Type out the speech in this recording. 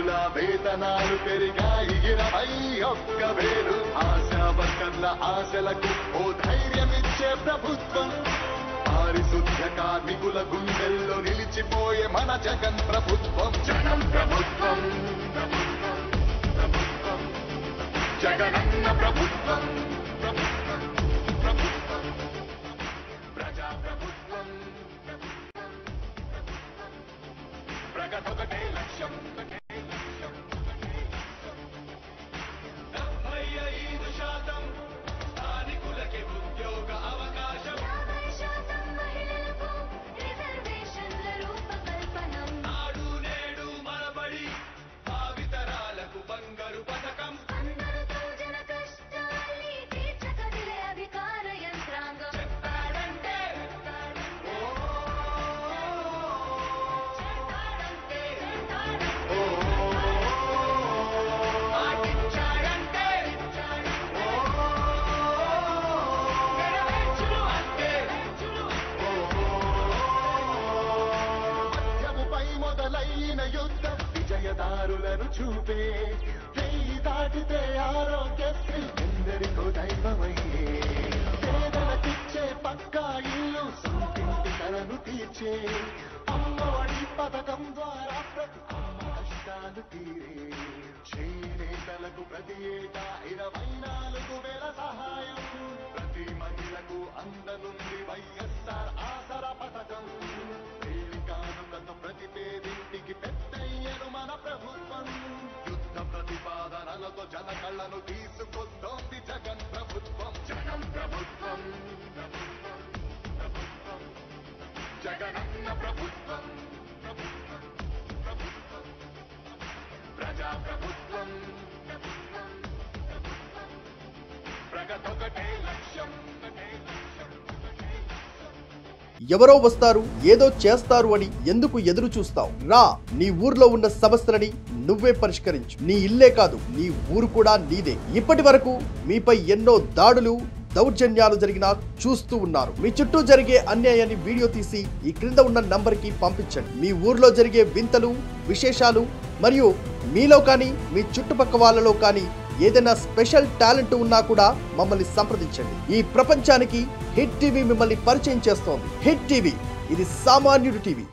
ఉద్యోగుల వేతనాలు పెరిగాయి ఇరవై ఒక్క వేలు ఆశా వర్కర్ల ఆశలకు ఓ ధైర్యమిచ్చే ప్రభుత్వం పారిశుద్ధ్య కార్మికుల గుండెల్లో నిలిచిపోయే మన జగన్ ప్రభుత్వం జనం ప్రభుత్వం ప్రభుత్వం, ప్రభుత్వం. జగనన్న ప్రభుత్వం ప్రభుత్వం, ప్రభుత్వం. ప్రజా ప్రభుత్వం ప్రభుత్వం, ప్రభుత్వం. ప్రగతొకటే లక్ష్యం ఒకటే లక్ష్యం, ఒకటే లక్ష్యం. డెబ్బై ఐదు శాతం స్థానికులకి ఉద్యోగ అవకాశం యాభై శాతం మహిళలకు రిజర్వేషన్ల రూపకల్పనం నాడు నేడు మనబడి భావితరాలకు బంగారు పథకం అందరితో జన కష్టాల్ని తీర్చకదిలే అధికార యంత్రాంగం చెప్పాడంటే చేస్తాడంటే చేస్తాడంటే మాటిచ్చాడంటే నెరవేర్చును అంటే మధ్యముపై మొదలైన యుద్ధం విజయదారులను చూపే వెయ్యి దాటితే ఆరోగ్యశ్రీ ఎందరికో దైవమయ్యే పేదలకిచ్చే పక్కా ఇల్లు సొంతింటి కలను తీర్చే అమ్మఒడి పథకం ద్వారా ప్రతి అమ్మ కష్టాలు తీరే చేనేతలకు ప్రతి ఏటా ఇరవై నాలుగు వేల సహాయం ప్రతి మహిళకు అందనుంది వైఎస్ఆర్ ఆసరా పథకం పేరికానులతో ప్రతి పేదింటికి పెద్దయ్యను మన ప్రభుత్వం యుద్ధ ప్రతిపాదనలతో జన కళ్ళను తీసుకొస్తోంది జగన్ ప్రభుత్వం జగన్ ప్రభుత్వం ప్రభుత్వం, ప్రభుత్వం. జగనన్న ప్రభుత్వం ప్రభుత్వం, ప్రభుత్వం. ప్రజా ప్రభుత్వం ప్రభుత్వం, ప్రభుత్వం. ప్రగతొకటే లక్ష్యం ఒకటే లక్ష్యం ఒకటే లక్ష్యం ఎవరో వస్తారు ఏదో చేస్తారు అని ఎందుకు ఎదురు చూస్తావు రా నీ ఊర్లో ఉన్న సమస్యలని నువ్వే పరిష్కరించు నీ ఇల్లే కాదు నీ ఊరు కూడా నీదే ఇప్పటి వరకు మీపై ఎన్నో దాడులు దౌర్జన్యాలు జరిగినా చూస్తూ ఉన్నారు మీ చుట్టూ జరిగే అన్యాయాన్ని వీడియో తీసి ఈ క్రింద ఉన్న నంబర్కి పంపించండి మీ ఊర్లో జరిగే వింతలు విశేషాలు మరియు మీలో కానీ మీ చుట్టుపక్క వాళ్ళలో కానీ ఏదైనా స్పెషల్ టాలెంట్ ఉన్నా కూడా మమ్మల్ని సంప్రదించండి ఈ ప్రపంచానికి హిట్ టీవీ మిమ్మల్ని పరిచయం చేస్తోంది హిట్ టీవీ ఇది సామాన్యుడి టీవీ